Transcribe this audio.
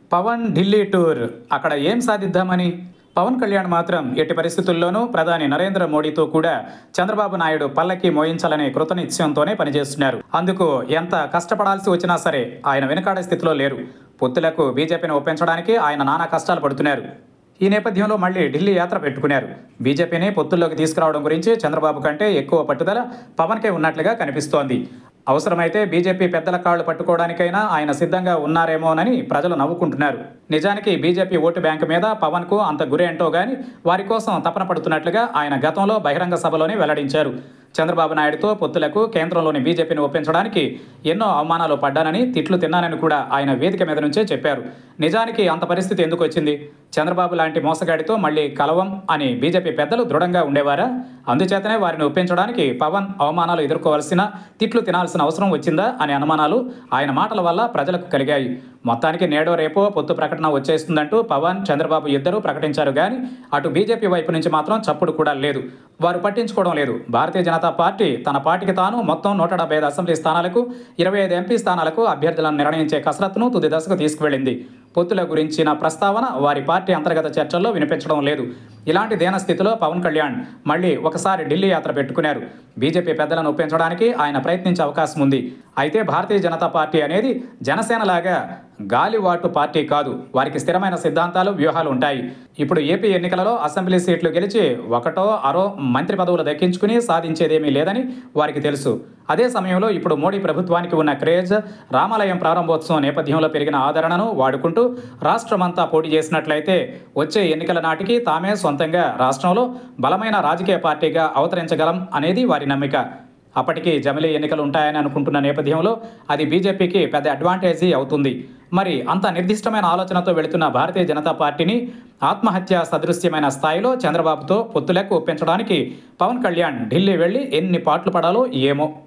Pawan Delhi tour అక్కడ ఏం సాధిద్దామని పవన్ కళ్యాణ్ మాత్రం ఎట్టి పరిస్థితుల్లోనూ ప్రధాని నరేంద్ర మోడీతో కూడా చంద్రబాబు నాయుడు పల్లకి మోయించాలనే కృతనిశ్చయంతోనే పనిచేస్తున్నారు అందుకు ఎంత కష్టపడాల్సి వచ్చినా సరే ఆయన వెనుకాడే స్థితిలో లేరు పొత్తులకు బీజేపీని ఒప్పించడానికి ఆయన నానా కష్టాలు పడుతున్నారు ఈ నేపథ్యంలో మళ్ళీ ఢిల్లీ యాత్ర పెట్టుకున్నారు బీజేపీని పొత్తుల్లోకి తీసుకురావడం గురించి చంద్రబాబు కంటే ఎక్కువ పట్టుదల పవన్కే ఉన్నట్లుగా కనిపిస్తోంది అవసరమైతే బీజేపీ పెద్దల కాళ్లు పట్టుకోవడానికైనా ఆయన సిద్ధంగా ఉన్నారేమోనని ప్రజలు నవ్వుకుంటున్నారు నిజానికి బీజేపీ ఓటు బ్యాంకు మీద పవన్కు అంత గురేంటో గాని వారి కోసం తపన పడుతున్నట్లుగా ఆయన గతంలో బహిరంగ సభలోనే వెల్లడించారు చంద్రబాబు నాయుడుతో పొత్తులకు కేంద్రంలోని బీజేపీని ఒప్పించడానికి ఎన్నో అవమానాలు పడ్డానని తిట్లు తిన్నానని కూడా ఆయన వేదిక మీద నుంచే చెప్పారు నిజానికి అంత పరిస్థితి ఎందుకు వచ్చింది చంద్రబాబు లాంటి మోసగాడితో మళ్ళీ కలవం అని బీజేపీ పెద్దలు దృఢంగా ఉండేవారా అందుచేతనే వారిని ఒప్పించడానికి పవన్ అవమానాలు ఎదుర్కోవాల్సిన తిట్లు తినాల్సిన అవసరం వచ్చిందా అనే అనుమానాలు ఆయన మాటల వల్ల ప్రజలకు కలిగాయి మొత్తానికి నేడో రేపో పొత్తు ప్రకటన వచ్చేస్తుందంటూ పవన్ చంద్రబాబు ఇద్దరూ ప్రకటించారు కానీ అటు బీజేపీ వైపు నుంచి మాత్రం చప్పుడు కూడా లేదు వారు పట్టించుకోవడం లేదు భారతీయ జనతా పార్టీ తన పార్టీకి తాను మొత్తం నూట డెబ్బై ఐదు అసెంబ్లీ స్థానాలకు ఇరవై ఐదు ఎంపీ స్థానాలకు అభ్యర్థులను నిర్ణయించే కసరత్తును తుది దశకు తీసుకువెళ్ళింది పొత్తుల గురించిన ప్రస్తావన వారి పార్టీ అంతర్గత చర్చల్లో వినిపించడం లేదు ఇలాంటి దీన స్థితిలో పవన్ కళ్యాణ్ మళ్ళీ ఒకసారి ఢిల్లీ యాత్ర పెట్టుకున్నారు బీజేపీ పెద్దలను ఒప్పించడానికి ఆయన ప్రయత్నించే అవకాశం ఉంది అయితే భారతీయ జనతా పార్టీ అనేది జనసేనలాగా గాలివాటు పార్టీ కాదు వారికి స్థిరమైన సిద్ధాంతాలు వ్యూహాలు ఉంటాయి ఇప్పుడు ఏపీ ఎన్నికలలో అసెంబ్లీ సీట్లు గెలిచి ఒకటో అరో మంత్రి పదవులు దక్కించుకుని సాధించేదేమీ లేదని వారికి తెలుసు అదే సమయంలో ఇప్పుడు మోడీ ప్రభుత్వానికి ఉన్న క్రేజ్ రామాలయం ప్రారంభోత్సవం నేపథ్యంలో పెరిగిన ఆదరణను వాడుకుంటూ రాష్ట్రమంతా పోటీ చేసినట్లయితే వచ్చే ఎన్నికల నాటికి తామే సొంతంగా రాష్ట్రంలో బలమైన రాజకీయ పార్టీగా అవతరించగలం అనేది వారి నమ్మిక అప్పటికి జమిలీ ఎన్నికలు ఉంటాయని అనుకుంటున్న నేపథ్యంలో అది బీజేపీకి పెద్ద అడ్వాంటేజీ అవుతుంది మరి అంత నిర్దిష్టమైన ఆలోచనతో వెళుతున్న భారతీయ జనతా పార్టీని ఆత్మహత్య సదృశ్యమైన స్థాయిలో చంద్రబాబుతో పొత్తులకు ఒప్పించడానికి పవన్ కళ్యాణ్ ఢిల్లీ వెళ్ళి ఎన్ని పాటలు పడాలో ఏమో